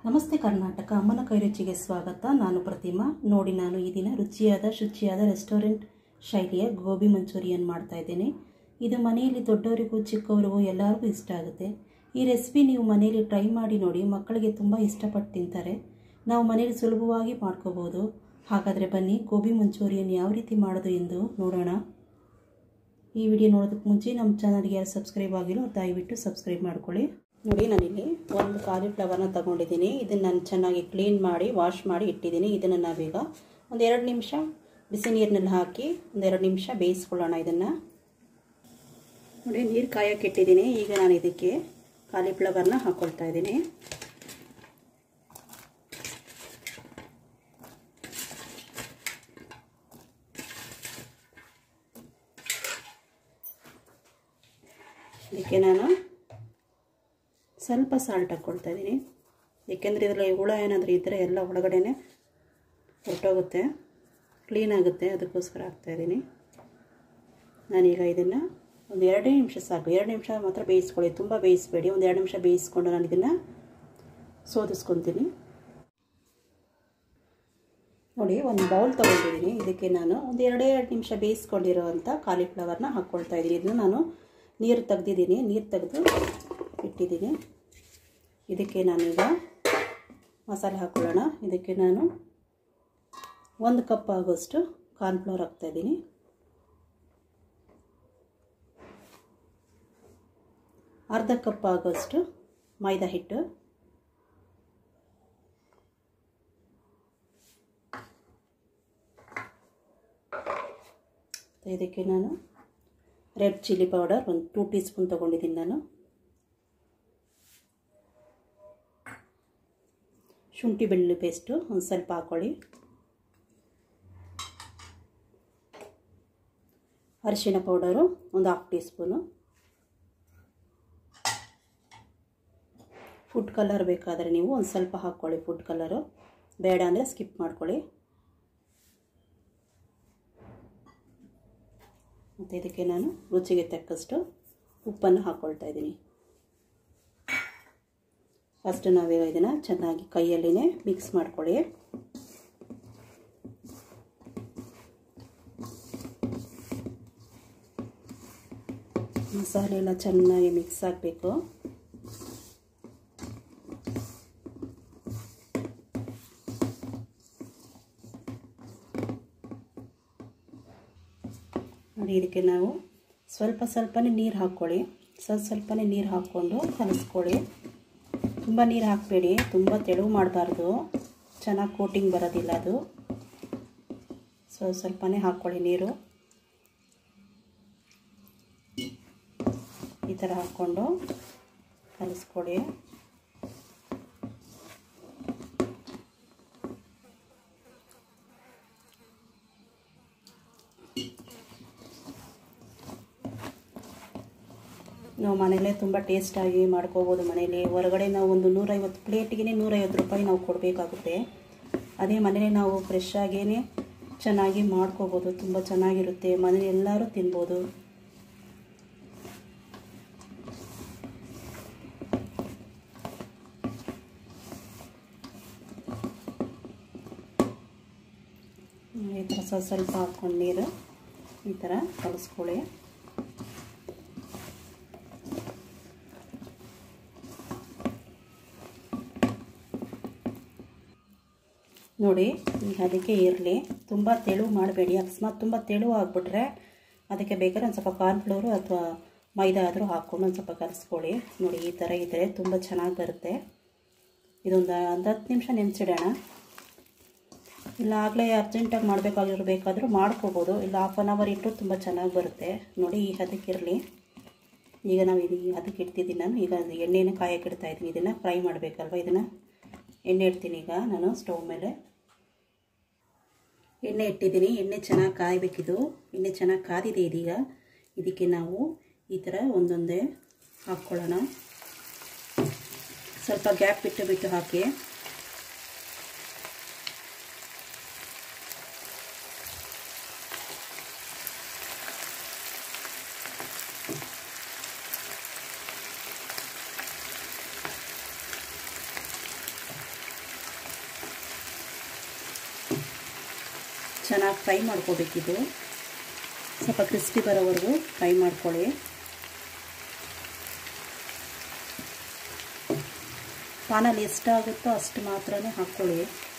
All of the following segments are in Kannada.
ನಮಸ್ತೆ ಕರ್ನಾಟಕ ಅಮ್ಮನ ಕೈರುಚಿಗೆ ಸ್ವಾಗತ ನಾನು ಪ್ರತಿಮಾ ನೋಡಿ ನಾನು ಈ ದಿನ ರುಚಿಯಾದ ಶುಚಿಯಾದ ರೆಸ್ಟೋರೆಂಟ್ ಶೈಲಿಯ ಗೋಬಿ ಮಂಚೂರಿಯನ್ ಮಾಡ್ತಾ ಇದ್ದೇನೆ ಇದು ಮನೆಯಲ್ಲಿ ದೊಡ್ಡವರಿಗೂ ಚಿಕ್ಕವರಿಗೂ ಎಲ್ಲರಿಗೂ ಇಷ್ಟ ಆಗುತ್ತೆ ಈ ರೆಸಿಪಿ ನೀವು ಮನೆಯಲ್ಲಿ ಟ್ರೈ ಮಾಡಿ ನೋಡಿ ಮಕ್ಕಳಿಗೆ ತುಂಬ ಇಷ್ಟಪಟ್ಟು ತಿಂತಾರೆ ನಾವು ಮನೆಯಲ್ಲಿ ಸುಲಭವಾಗಿ ಮಾಡ್ಕೋಬೋದು ಹಾಗಾದರೆ ಬನ್ನಿ ಗೋಬಿ ಮಂಚೂರಿಯನ್ ಯಾವ ರೀತಿ ಮಾಡೋದು ಎಂದು ನೋಡೋಣ ಈ ವಿಡಿಯೋ ನೋಡೋದಕ್ಕೆ ಮುಂಚೆ ನಮ್ಮ ಚಾನಲ್ಗೆ ಯಾರು ಸಬ್ಸ್ಕ್ರೈಬ್ ಆಗಿರೋ ದಯವಿಟ್ಟು ಸಬ್ಸ್ಕ್ರೈಬ್ ಮಾಡ್ಕೊಳ್ಳಿ ನೋಡಿ ನಾನಿಲ್ಲಿ ಒಂದು ಕಾಲಿಫ್ಲವರ್ನ ತಗೊಂಡಿದ್ದೀನಿ ಇದನ್ನು ನಾನು ಚೆನ್ನಾಗಿ ಕ್ಲೀನ್ ಮಾಡಿ ವಾಶ್ ಮಾಡಿ ಇಟ್ಟಿದ್ದೀನಿ ಇದನ್ನು ನಾವೀಗ ಒಂದು ಎರಡು ನಿಮಿಷ ಬಿಸಿ ನೀರಿನಲ್ಲಿ ಹಾಕಿ ಒಂದೆರಡು ನಿಮಿಷ ಬೇಯಿಸ್ಕೊಳ್ಳೋಣ ಇದನ್ನು ನೋಡಿ ನೀರು ಕಾಯೋಕೆ ಇಟ್ಟಿದ್ದೀನಿ ಈಗ ನಾನು ಇದಕ್ಕೆ ಕಾಲಿಫ್ಲವರ್ನ ಹಾಕ್ಕೊಳ್ತಾ ಇದ್ದೀನಿ ಇದಕ್ಕೆ ನಾನು ಸ್ವಲ್ಪ ಸಾಲ್ಟ್ ಹಾಕ್ಕೊಳ್ತಾ ಇದ್ದೀನಿ ಏಕೆಂದರೆ ಇದರಲ್ಲಿ ಹುಳ ಏನಾದರೂ ಇದ್ದರೆ ಎಲ್ಲ ಒಳಗಡೆನೆ ಹೊರಟೋಗುತ್ತೆ ಕ್ಲೀನ್ ಆಗುತ್ತೆ ಅದಕ್ಕೋಸ್ಕರ ಹಾಕ್ತಾಯಿದ್ದೀನಿ ನಾನೀಗ ಇದನ್ನು ಒಂದು ಎರಡೇ ನಿಮಿಷ ಸಾಕು ಎರಡು ನಿಮಿಷ ಮಾತ್ರ ಬೇಯಿಸ್ಕೊಳ್ಳಿ ತುಂಬ ಬೇಯಿಸಬೇಡಿ ಒಂದು ಎರಡು ನಿಮಿಷ ಬೇಯಿಸ್ಕೊಂಡು ನಾನು ಇದನ್ನು ಸೋದಿಸ್ಕೊತೀನಿ ನೋಡಿ ಒಂದು ಬೌಲ್ ತೊಗೊಂಡಿದ್ದೀನಿ ಇದಕ್ಕೆ ನಾನು ಒಂದು ಎರಡೇ ಎರಡು ನಿಮಿಷ ಬೇಯಿಸ್ಕೊಂಡಿರೋವಂಥ ಕಾಲಿಫ್ಲವರ್ನ ಹಾಕ್ಕೊಳ್ತಾ ಇದ್ದೀನಿ ಇದನ್ನು ನಾನು ನೀರು ತೆಗ್ದಿದ್ದೀನಿ ನೀರು ತೆಗೆದು ಇಟ್ಟಿದ್ದೀನಿ ಇದಕ್ಕೆ ನಾನೀಗ ಮಸಾಲೆ ಹಾಕ್ಕೊಳ್ಳೋಣ ಇದಕ್ಕೆ ನಾನು ಒಂದು ಕಪ್ ಆಗೋಷ್ಟು ಕಾರ್ನ್ಫ್ಲವರ್ ಹಾಕ್ತಾಯಿದ್ದೀನಿ ಅರ್ಧ ಕಪ್ ಆಗೋಷ್ಟು ಮೈದಾ ಹಿಟ್ಟು ಇದಕ್ಕೆ ನಾನು ರೆಡ್ ಚಿಲ್ಲಿ ಪೌಡರ್ ಒಂದು ಟೂ ಟೀ ಸ್ಪೂನ್ ತೊಗೊಂಡಿದ್ದೀನಿ ನಾನು ಶುಂಠಿ ಬೆಳ್ಳುಳ್ಳಿ ಪೇಸ್ಟು ಒಂದು ಸ್ವಲ್ಪ ಹಾಕ್ಕೊಳ್ಳಿ ಅರಿಶಿಣ ಪೌಡರು ಒಂದು half teaspoon food colour ಬೇಕಾದರೆ ನೀವು ಒಂದು ಸ್ವಲ್ಪ ಹಾಕ್ಕೊಳ್ಳಿ ಫುಡ್ ಕಲರು ಬೇಡ ಅಂದರೆ ಸ್ಕಿಪ್ ಮಾಡ್ಕೊಳ್ಳಿ ಮತ್ತು ಇದಕ್ಕೆ ನಾನು ರುಚಿಗೆ ತಕ್ಕಷ್ಟು ಉಪ್ಪನ್ನು ಹಾಕ್ಕೊಳ್ತಾ ಇದ್ದೀನಿ ಫಸ್ಟ್ ನಾವೀಗ ಇದನ್ನು ಚೆನ್ನಾಗಿ ಕೈಯಲ್ಲಿನೇ ಮಿಕ್ಸ್ ಮಾಡ್ಕೊಳ್ಳಿ ಮಸಾಲೆ ಎಲ್ಲ ಚೆನ್ನಾಗಿ ಮಿಕ್ಸ್ ಆಗಬೇಕು ನೋಡಿ ಇದಕ್ಕೆ ನಾವು ಸ್ವಲ್ಪ ಸ್ವಲ್ಪನೇ ನೀರು ಹಾಕ್ಕೊಳ್ಳಿ ಸ್ವಲ್ಪ ಸ್ವಲ್ಪನೇ ನೀರು ಹಾಕ್ಕೊಂಡು ಕಲಿಸ್ಕೊಳ್ಳಿ ತುಂಬ ನೀರು ಹಾಕಬೇಡಿ ತುಂಬ ತೆಳು ಮಾಡಬಾರ್ದು ಚೆನ್ನಾಗಿ ಕೋಟಿಂಗ್ ಬರೋದಿಲ್ಲ ಅದು ಸ್ವಲ್ಪ ಸ್ವಲ್ಪನೇ ಹಾಕ್ಕೊಳ್ಳಿ ನೀರು ಈ ಥರ ಹಾಕ್ಕೊಂಡು ಕಲಿಸ್ಕೊಳ್ಳಿ ನಾವು ಮನೆಯಲ್ಲೇ ತುಂಬ ಟೇಸ್ಟಾಗಿ ಮಾಡ್ಕೋಬೋದು ಮನೇಲಿ ಹೊರಗಡೆ ನಾವು ಒಂದು ನೂರೈವತ್ತು ಪ್ಲೇಟಿಗೆ ನೂರೈವತ್ತು ರೂಪಾಯಿ ನಾವು ಕೊಡಬೇಕಾಗುತ್ತೆ ಅದೇ ಮನೇಲಿ ನಾವು ಫ್ರೆಶ್ ಆಗೇ ಚೆನ್ನಾಗಿ ಮಾಡ್ಕೋಬೋದು ತುಂಬ ಚೆನ್ನಾಗಿರುತ್ತೆ ಮನೇಲಿ ಎಲ್ಲರೂ ತಿನ್ಬೋದು ಈ ಥರ ಸ್ವಲ್ಪ ಸ್ವಲ್ಪ ಹಾಕ್ಕೊಂಡು ನೀರು ಈ ಥರ ಕಲಿಸ್ಕೊಳ್ಳಿ ನೋಡಿ ಈಗ ಅದಕ್ಕೆ ಇರಲಿ ತುಂಬ ತೆಳು ಮಾಡಬೇಡಿ ಅಕಸ್ಮಾತ್ ತುಂಬ ತೆಳು ಆಗಿಬಿಟ್ರೆ ಅದಕ್ಕೆ ಬೇಕಾದ್ರೆ ಒಂದು ಸ್ವಲ್ಪ ಕಾರ್ನ್ಫ್ಲೋರು ಅಥವಾ ಮೈದಾ ಆದರೂ ಹಾಕ್ಕೊಂಡು ಒಂದು ಸ್ವಲ್ಪ ಕಲಿಸ್ಕೊಳ್ಳಿ ನೋಡಿ ಈ ಥರ ಇದ್ದರೆ ತುಂಬ ಚೆನ್ನಾಗಿ ಬರುತ್ತೆ ಇದೊಂದು ಒಂದು ಹತ್ತು ನಿಮಿಷ ನೆನೆಸಿಡೋಣ ಇಲ್ಲ ಆಗಲೇ ಅರ್ಜೆಂಟಾಗಿ ಮಾಡಬೇಕಾಗಿರ್ಬೇಕಾದ್ರೂ ಮಾಡ್ಕೋಬೋದು ಇಲ್ಲ ಹಾಫ್ ಆನ್ ಅವರ್ ಇಟ್ಟು ತುಂಬ ಚೆನ್ನಾಗಿ ಬರುತ್ತೆ ನೋಡಿ ಈ ಹದಕ್ಕಿರಲಿ ಈಗ ನಾವು ಇದು ಅದಕ್ಕೆ ಇಡ್ತಿದ್ದೀನಿ ನಾನು ಈಗ ಎಣ್ಣೆನ ಕಾಯಕ್ಕೆ ಇಡ್ತಾ ಇದ್ದೀನಿ ಇದನ್ನು ಫ್ರೈ ಮಾಡಬೇಕಲ್ವ ಇದನ್ನು ಎಣ್ಣೆ ಇಡ್ತೀನಿ ಈಗ ನಾನು ಸ್ಟವ್ ಮೇಲೆ ಎಣ್ಣೆ ಇಟ್ಟಿದ್ದೀನಿ ಎಣ್ಣೆ ಚೆನ್ನಾಗಿ ಕಾಯಬೇಕಿದು ಎಣ್ಣೆ ಚೆನ್ನಾಗಿ ಕಾದಿದೆ ಇದೀಗ ಇದಕ್ಕೆ ನಾವು ಈ ಥರ ಒಂದೊಂದೇ ಹಾಕ್ಕೊಳ್ಳೋಣ ಸ್ವಲ್ಪ ಗ್ಯಾಪ್ ಬಿಟ್ಟು ಬಿಟ್ಟು ಹಾಕಿ ಚೆನ್ನಾಗಿ ಫ್ರೈ ಮಾಡ್ಕೋಬೇಕಿದು ಸ್ವಲ್ಪ ಕ್ರಿಸ್ಪಿ ಬರೋವರೆಗೂ ಫ್ರೈ ಮಾಡ್ಕೊಳ್ಳಿ ಪಾನಲ್ಲಿ ಎಷ್ಟಾಗುತ್ತೋ ಅಷ್ಟು ಮಾತ್ರನೇ ಹಾಕ್ಕೊಳ್ಳಿ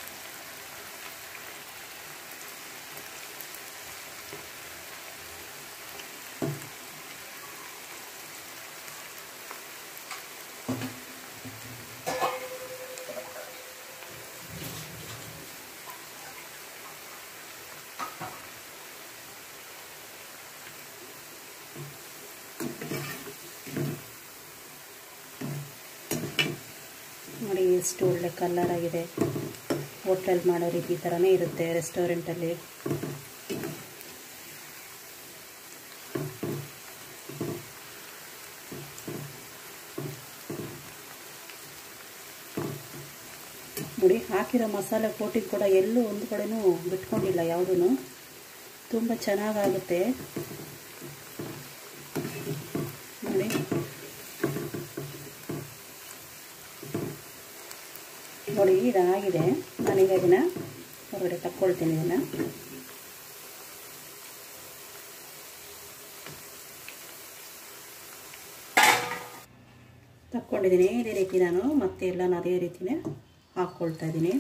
ನೋಡಿ ಎಷ್ಟು ಒಳ್ಳೆ ಕಲರ್ ಆಗಿದೆ ಹೋಟ್ಲಲ್ಲಿ ಮಾಡೋ ರೀತಿ ಈ ಥರನೇ ಇರುತ್ತೆ ರೆಸ್ಟೋರೆಂಟಲ್ಲಿ ನೋಡಿ ಹಾಕಿರೋ ಮಸಾಲೆ ಕೋಟಿಂಗ್ ಕೂಡ ಎಲ್ಲೂ ಒಂದು ಕಡೆನೂ ಬಿಟ್ಕೊಂಡಿಲ್ಲ ಯಾವುದೂ ತುಂಬ ಚೆನ್ನಾಗಾಗುತ್ತೆ ನೋಡಿ ನೋಡಿ ಇದಾಗಿದೆ ನಾನೀಗ ಇದನ್ನು ಹೊರಗಡೆ ತಕ್ಕೊಳ್ತೀನಿ ಇದನ್ನು ತಕ್ಕೊಂಡಿದ್ದೀನಿ ಇದೇ ರೀತಿ ನಾನು ಮತ್ತೆ ಎಲ್ಲ ಅದೇ ರೀತಿನೇ ಹಾಕ್ಕೊಳ್ತಾ ಇದ್ದೀನಿ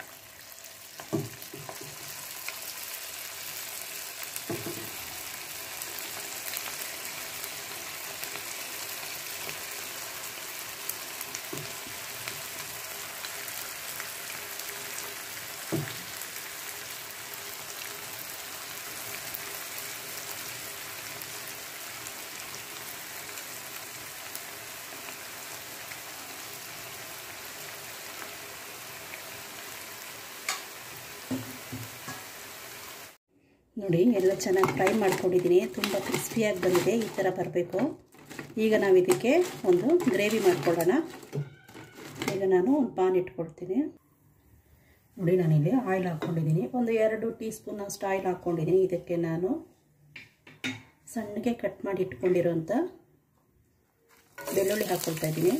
ನೋಡಿ ಎಲ್ಲ ಚೆನ್ನಾಗಿ ಫ್ರೈ ಮಾಡ್ಕೊಂಡಿದ್ದೀನಿ ತುಂಬ ಕ್ರಿಸ್ಪಿಯಾಗಿ ಬಂದಿದೆ ಈ ಥರ ಬರಬೇಕು ಈಗ ನಾವು ಇದಕ್ಕೆ ಒಂದು ಗ್ರೇವಿ ಮಾಡ್ಕೊಳ್ಳೋಣ ಈಗ ನಾನು ಒಂದು ಪಾನ್ ಇಟ್ಕೊಳ್ತೀನಿ ನೋಡಿ ನಾನಿಲ್ಲಿ ಆಯಿಲ್ ಹಾಕ್ಕೊಂಡಿದ್ದೀನಿ ಒಂದು ಎರಡು ಟೀ ಸ್ಪೂನ್ ಅಷ್ಟು ಆಯಿಲ್ ಹಾಕ್ಕೊಂಡಿದ್ದೀನಿ ಇದಕ್ಕೆ ನಾನು ಸಣ್ಣಗೆ ಕಟ್ ಮಾಡಿ ಇಟ್ಕೊಂಡಿರೋಂಥ ಬೆಳ್ಳುಳ್ಳಿ ಹಾಕ್ಕೊಳ್ತಾ ಇದ್ದೀನಿ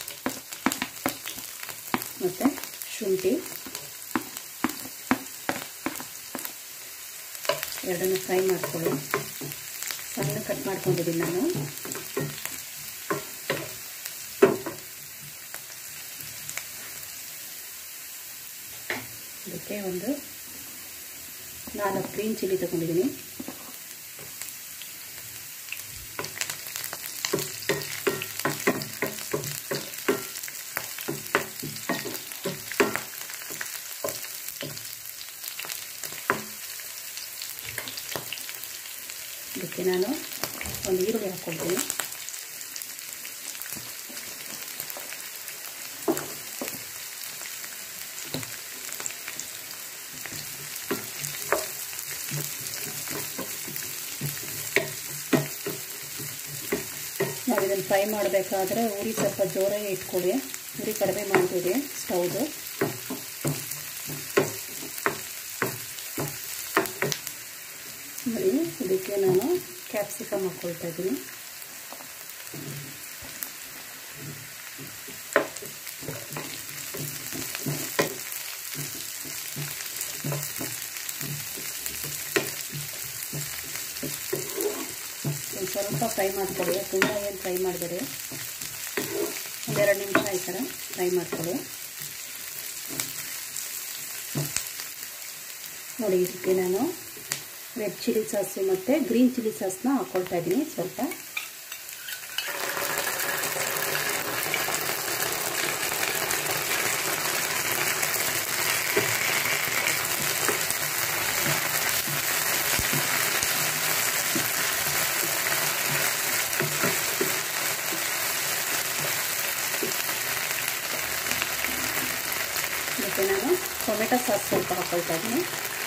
ಮತ್ತು ಶುಂಠಿ ಎರಡನ್ನು ಫ್ರೈ ಮಾಡ್ಕೊಳ್ಳಿ ಸಣ್ಣ ಕಟ್ ಮಾಡ್ಕೊಂಡಿದ್ದೀನಿ ನಾನು ಇದಕ್ಕೆ ಒಂದು ನಾಲ್ಕು ಗ್ರೀನ್ ಚಿಲ್ಲಿ ತಗೊಂಡಿದ್ದೀನಿ ಇದಕ್ಕೆ ನಾನು ಒಂದು ಈರುಳ್ಳಿ ಹಾಕ್ಕೊಳ್ತೀನಿ ನಾವು ಇದನ್ನು ಫ್ರೈ ಮಾಡಬೇಕಾದ್ರೆ ಉರಿ ಸ್ವಲ್ಪ ಜೋರಾಗಿ ಇಟ್ಕೊಳ್ಳಿ ಉರಿ ಕಡಿಮೆ ಮಾಡಿಬಿಡಿ ಸ್ಟೌದು ನೋಡಿ ಇದಕ್ಕೆ ನಾನು ಕ್ಯಾಪ್ಸಿಕಮ್ ಹಾಕ್ಕೊಳ್ತಾ ಇದ್ದೀನಿ ಒಂದು ಸ್ವಲ್ಪ ಫ್ರೈ ಮಾಡ್ಕೊಳ್ಳಿ ತುಂಬ ಏನು ಫ್ರೈ ಮಾಡಬೇಡಿ ಒಂದೆರಡು ನಿಮಿಷ ಈ ಥರ ಫ್ರೈ ಮಾಡ್ಕೊಳ್ಳಿ ನೋಡಿ ಇದಕ್ಕೆ ನಾನು ರೆಡ್ ಚಿಲ್ಲಿ ಸಾಸು ಮತ್ತು ಗ್ರೀನ್ ಚಿಲ್ಲಿ ಸಾಸ್ನ ಹಾಕ್ಕೊಳ್ತಾ ಇದ್ದೀನಿ ಸ್ವಲ್ಪ ಇದಕ್ಕೆ ನಾನು ಟೊಮೆಟೊ ಸಾಸ್ ಸ್ವಲ್ಪ ಹಾಕ್ಕೊಳ್ತಾ ಇದ್ದೀನಿ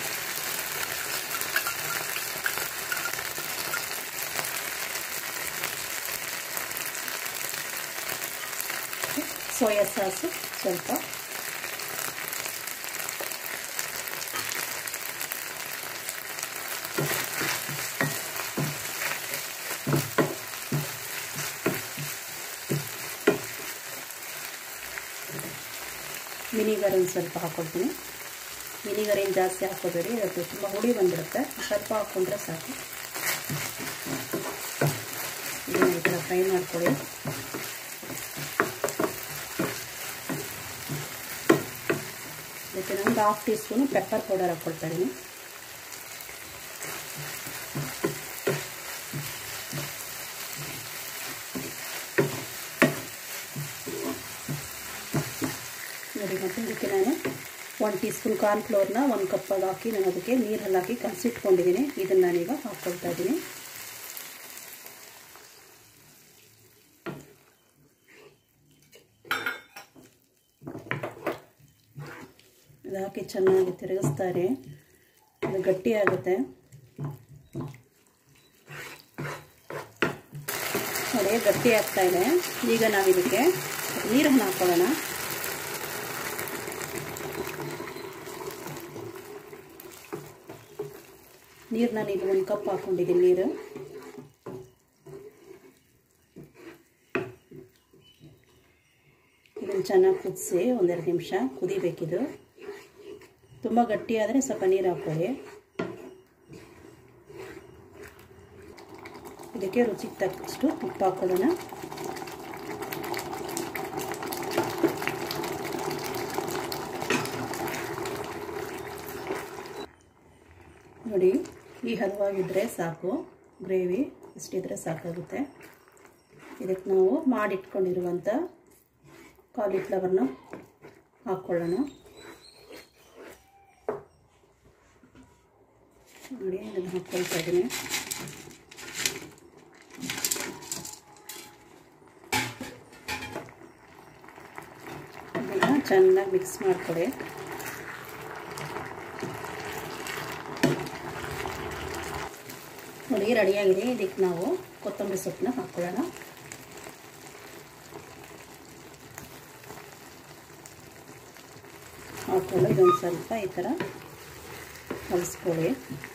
ಸೋಯಾ ಸಾಸು ಸ್ವಲ್ಪ ವಿನಿಗರ್ ಒಂದು ಸ್ವಲ್ಪ ಹಾಕ್ಕೊಳ್ತೀನಿ ವಿನಿಗರ್ ಏನು ಜಾಸ್ತಿ ಹಾಕೋಬೇಡಿ ಅದು ತುಂಬ ಹುಳಿ ಬಂದಿರುತ್ತೆ ಸ್ವಲ್ಪ ಹಾಕ್ಕೊಂಡ್ರೆ ಸಾಕು ಇದನ್ನು ಈ ಥರ ಫ್ರೈ ಮಾಡ್ಕೊಳ್ಳಿ ಅದಕ್ಕೆ ಒಂದು half teaspoon pepper powder ಹಾಕ್ಕೊಳ್ತಾ ಇದ್ದೀನಿ ನೋಡಿ ಮತ್ತು ಇದಕ್ಕೆ ನಾನು ಒನ್ ಟೀ ಸ್ಪೂನ್ ಕಾರ್ನ್ಫ್ಲೋರ್ನ ಒಂದು ಕಪ್ಪಾಗಿ ಹಾಕಿ ನಾನು ಅದಕ್ಕೆ ನೀರಲ್ಲಿ ಹಾಕಿ ಕಲಸಿಟ್ಕೊಂಡಿದ್ದೀನಿ ಇದನ್ನು ನಾನೀಗ ಹಾಕ್ಕೊಳ್ತಾ ಇದ್ದೀನಿ ಇದು ಹಾಕಿ ಚೆನ್ನಾಗಿ ತಿರುಗಿಸ್ತಾರೆ ಅದು ಗಟ್ಟಿ ಆಗುತ್ತೆ ನೋಡಿ ಗಟ್ಟಿ ಆಗ್ತಾ ಇದೆ ಈಗ ನಾವು ಇದಕ್ಕೆ ನೀರನ್ನು ಹಾಕ್ಕೊಳ್ಳೋಣ ನೀರು ನಾನು ಈಗ ಒಂದು ಕಪ್ ಹಾಕ್ಕೊಂಡಿದ್ದೀನಿ ನೀರು ಇದನ್ನು ಚೆನ್ನಾಗಿ ಕುದಿಸಿ ಒಂದೆರಡು ನಿಮಿಷ ಕುದಿಬೇಕಿದು ತುಂಬ ಗಟ್ಟಿ ಆದರೆ ಸ್ವಲ್ಪ ನೀರು ಹಾಕ್ಕೊಳ್ಳಿ ಇದಕ್ಕೆ ರುಚಿಗೆ ತಕ್ಕಷ್ಟು ಉಪ್ಪು ಹಾಕ್ಕೊಳ್ಳೋಣ ನೋಡಿ ಈ ಹದವಾಗಿದ್ದರೆ ಸಾಕು ಗ್ರೇವಿ ಇಷ್ಟಿದ್ರೆ ಸಾಕಾಗುತ್ತೆ ಇದಕ್ಕೆ ನಾವು ಮಾಡಿಟ್ಕೊಂಡಿರುವಂಥ ಕಾಲಿಫ್ಲವರ್ನ ಹಾಕ್ಕೊಳ್ಳೋಣ ನೋಡಿ ಇದನ್ನು ಹಾಕ್ಕೊಳ್ತಾ ಇದ್ದೀನಿ ಇದನ್ನು ಚೆನ್ನಾಗಿ ಮಿಕ್ಸ್ ಮಾಡ್ಕೊಳ್ಳಿ ನೋಡಿ ರೆಡಿಯಾಗಿದೆ ಇದಕ್ಕೆ ನಾವು ಕೊತ್ತಂಬರಿ ಸೊಪ್ಪನ್ನ ಹಾಕ್ಕೊಳ್ಳೋಣ ಹಾಕ್ಕೊಂಡು ಇದೊಂದು ಸ್ವಲ್ಪ ಈ ಥರ ಕಲಿಸ್ಕೊಳ್ಳಿ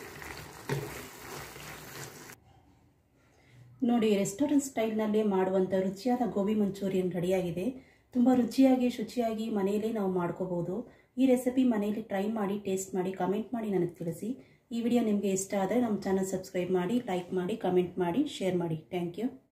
ನೋಡಿ ರೆಸ್ಟೋರೆಂಟ್ ಸ್ಟೈಲ್ನಲ್ಲಿ ಮಾಡುವಂಥ ರುಚಿಯಾದ ಗೋಬಿ ಮಂಚೂರಿಯನ್ ರೆಡಿಯಾಗಿದೆ ತುಂಬ ರುಚಿಯಾಗಿ ಶುಚಿಯಾಗಿ ಮನೆಯಲ್ಲೇ ನಾವು ಮಾಡ್ಕೋಬೋದು ಈ ರೆಸಿಪಿ ಮನೆಯಲ್ಲಿ ಟ್ರೈ ಮಾಡಿ ಟೇಸ್ಟ್ ಮಾಡಿ ಕಮೆಂಟ್ ಮಾಡಿ ನನಗೆ ತಿಳಿಸಿ ಈ ವಿಡಿಯೋ ನಿಮಗೆ ಇಷ್ಟ ಆದರೆ ನಮ್ಮ ಚಾನಲ್ ಸಬ್ಸ್ಕ್ರೈಬ್ ಮಾಡಿ ಲೈಕ್ ಮಾಡಿ ಕಮೆಂಟ್ ಮಾಡಿ ಶೇರ್ ಮಾಡಿ ಥ್ಯಾಂಕ್ ಯು